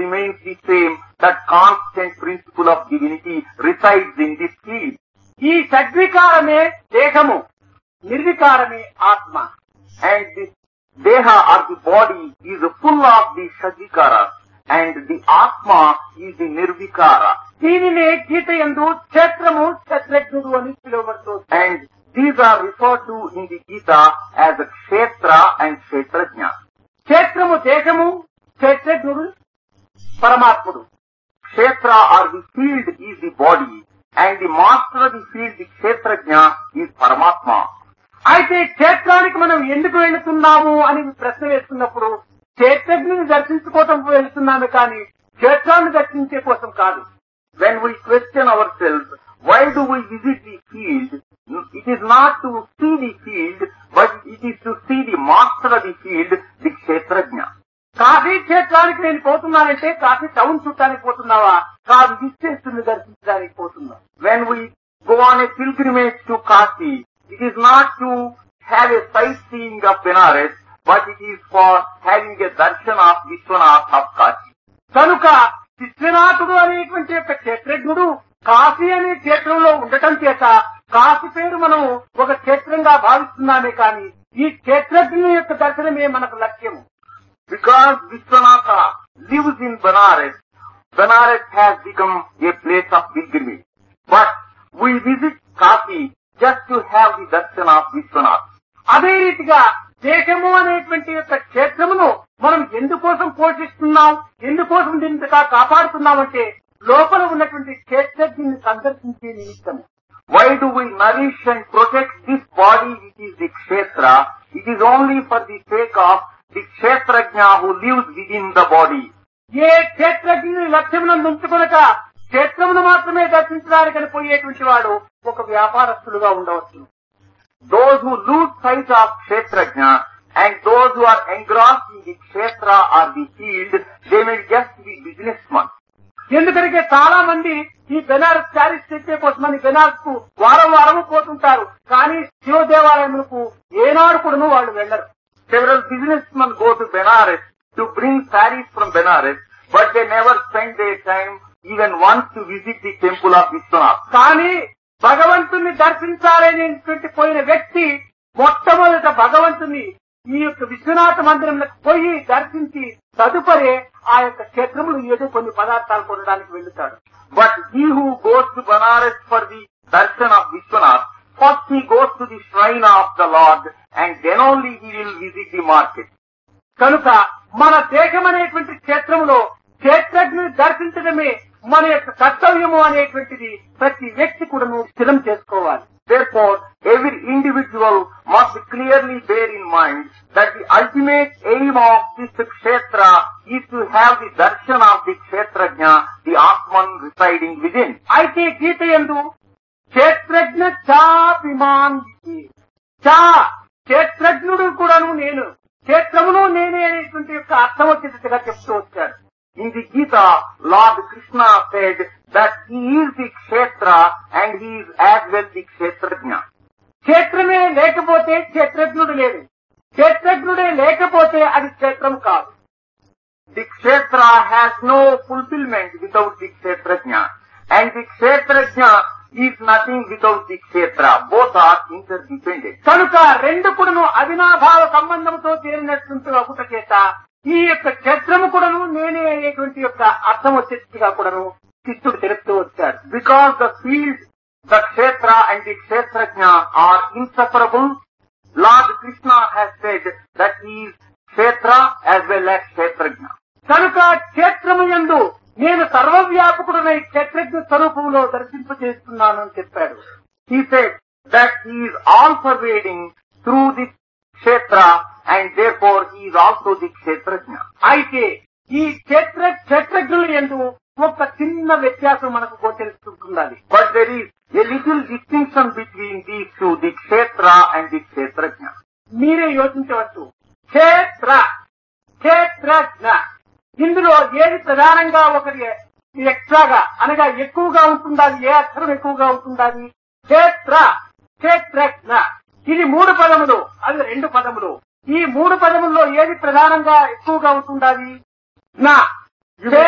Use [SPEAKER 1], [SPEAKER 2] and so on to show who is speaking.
[SPEAKER 1] remains the same, that constant principle of divinity resides in this field.
[SPEAKER 2] ఈ షడ్వికారమే దేహము నిర్వికారమే ఆత్మ
[SPEAKER 1] And this deha or the body is full of the shadvikara and the atma is the nirvikara.
[SPEAKER 2] దీనినే గీత ఎందు క్షేత్రము క్షత్రజ్ఞుడు అని పిలువబడుతుంది
[SPEAKER 1] And these are referred to in the Gita as a kshetra and kshetrajna.
[SPEAKER 2] క్షేత్రము దేశము క్షేత్రజ్ఞుడు పరమాత్ముడు
[SPEAKER 1] Kshetra or the field is the body and the master of the field, the kshetrajna, is Paramatma.
[SPEAKER 2] అయితే క్షేత్రానికి మనం ఎందుకు వెళుతున్నాము అని ప్రశ్న వేస్తున్నప్పుడు క్షేత్రజ్ఞుని దర్శించుకోవటం వెళుతున్నాము కానీ క్షేత్రాన్ని దర్శించే కోసం కాదు
[SPEAKER 1] When we question ourselves, why do we visit the field? It is not to see the field, but it is to see the master of the field, the kshetrajna.
[SPEAKER 2] Kashi క్షేత్రానికి నేను పోతున్నానంటే కాశీ టౌన్ చుట్టానికి పోతున్నావా కాదు విశ్వేశ్వరుని దర్శించడానికి పోతున్నా
[SPEAKER 1] When we go on a pilgrimage to Kasi, it is not to have a sightseeing of Benares, but it is for having a darshan of Vishwanath of Kasi.
[SPEAKER 2] కనుక విశ్వనాథుడు అనేటువంటి యొక్క క్షేత్రజ్ఞుడు కాశీ అనే క్షేత్రంలో ఉండటం చేత కాశీ పేరు మనం ఒక క్షేత్రంగా భావిస్తున్నామే కానీ ఈ క్షేత్రజ్ఞుని యొక్క దర్శనమే మనకు లక్ష్యము
[SPEAKER 1] Because Vishwanatha lives in Benares, Benares has become a place of pilgrimage. But we visit Kasi just to have the darshan of Vishwanath.
[SPEAKER 2] అదే రీతిగా దేశము అనేటువంటి యొక్క క్షేత్రమును మనం ఎందుకోసం పోషిస్తున్నాం ఎందుకోసం దీనిగా కాపాడుతున్నామంటే లోపల ఉన్నటువంటి క్షేత్రజ్ఞుని సందర్శించే నిమిత్తము
[SPEAKER 1] Why do we nourish and protect this body which is the kshetra? It is only for the sake of the kshetrajna who lives within the body.
[SPEAKER 2] ఏ క్షేత్రజ్ఞుని లక్ష్యములను ఉంచుకొనక క్షేత్రమును మాత్రమే దర్శించడానికని పోయేటువంటి వాడు ఒక వ్యాపారస్తులుగా ఉండవచ్చు
[SPEAKER 1] Those who lose sight of kshetrajna and those who are engrossed in the kshetra or the field, they may just be businessmen.
[SPEAKER 2] ఎందుకంటే చాలా మంది ఈ బెనారస్ శారీస్ తెచ్చే కోసమని బెనారస్ కు వారం వారము పోతుంటారు కానీ శివ దేవాలయములకు ఏనాడు కూడాను వాళ్ళు వెళ్లరు
[SPEAKER 1] Several businessmen go to Benares to bring saris from Benares, but they never spend their time even once to visit the temple of Vishwanath.
[SPEAKER 2] కానీ భగవంతుని దర్శించాలనేటువంటి పోయిన వ్యక్తి మొట్టమొదట భగవంతుని ఈ యొక్క విశ్వనాథ మందిరంలోకి పోయి దర్శించి తదుపరి ఆ యొక్క క్షేత్రములు ఏదో కొన్ని పదార్థాలు కొనడానికి వెళ్తాడు
[SPEAKER 1] But he who goes to Benares for the darshan of Vishwanath, first he goes to the shrine of the Lord and then only he will visit the market.
[SPEAKER 2] కనుక మన దేశం అనేటువంటి క్షేత్రములో క్షేత్రజ్ఞుని దర్శించడమే మన యొక్క కర్తవ్యము అనేటువంటిది ప్రతి వ్యక్తి కూడాను స్థిరం చేసుకోవాలి
[SPEAKER 1] Therefore, every individual must clearly bear in mind that the ultimate aim of this kshetra is to have the darshan of the kshetrajna, the Atman residing within.
[SPEAKER 2] అయితే గీత ఎందు క్షేత్రజ్ఞ చాపిమాన్ ఇది. చా క్షేత్రజ్ఞుడు కూడాను నేను క్షేత్రమును నేనే అనేటువంటి యొక్క అర్థం వచ్చేటట్టుగా చెప్తూ వచ్చాడు
[SPEAKER 1] In the Gita, Lord Krishna said that he is the kshetra and he is as well the kshetrajna.
[SPEAKER 2] క్షేత్రమే లేకపోతే క్షేత్రజ్ఞుడు లేడు క్షేత్రజ్ఞుడే లేకపోతే అది క్షేత్రం కాదు
[SPEAKER 1] The kshetra has no fulfillment without the kshetrajna and the kshetrajna is nothing without the kshetra. Both are interdependent.
[SPEAKER 2] కనుక రెండు కూడాను అవినాభావ సంబంధంతో చేరినటువంటి ఒకట చేత ఈ యొక్క క్షేత్రము కూడాను నేనే అనేటువంటి యొక్క అర్థం వచ్చేట్టుగా కూడాను కృష్ణుడు తెలుపుతూ వచ్చాడు
[SPEAKER 1] Because the field, the kshetra and the kshetrajna are inseparable, Lord Krishna has said that he is kshetra as well as kshetrajna.
[SPEAKER 2] కనుక క్షేత్రము యందు నేను సర్వవ్యాపకుడనై క్షేత్రజ్ఞ స్వరూపంలో దర్శింపజేస్తున్నాను అని చెప్పాడు
[SPEAKER 1] He said that he is all pervading through the kshetra and therefore he is also the kshetrajna.
[SPEAKER 2] అయితే ఈ క్షేత్ర క్షేత్రజ్ఞుల ఎందు ఒక చిన్న వ్యత్యాసం మనకు గోచరిస్తుంటున్నది
[SPEAKER 1] But there is a little distinction between these two, the kshetra and the kshetrajna.
[SPEAKER 2] మీరే యోచించవచ్చు క్షేత్ర క్షేత్రజ్ఞ ఇందులో ఏది ప్రధానంగా ఒకటి ఎక్స్ట్రాగా అనగా ఎక్కువగా ఉంటుండాలి ఏ అక్షరం ఎక్కువగా ఉంటుండాలి క్షేత్ర క్షేత్రజ్ఞ ఇది మూడు పదములు అవి రెండు పదములు ఈ మూడు పదముల్లో ఏది ప్రధానంగా ఎక్కువగా ఉంటుండాలి నా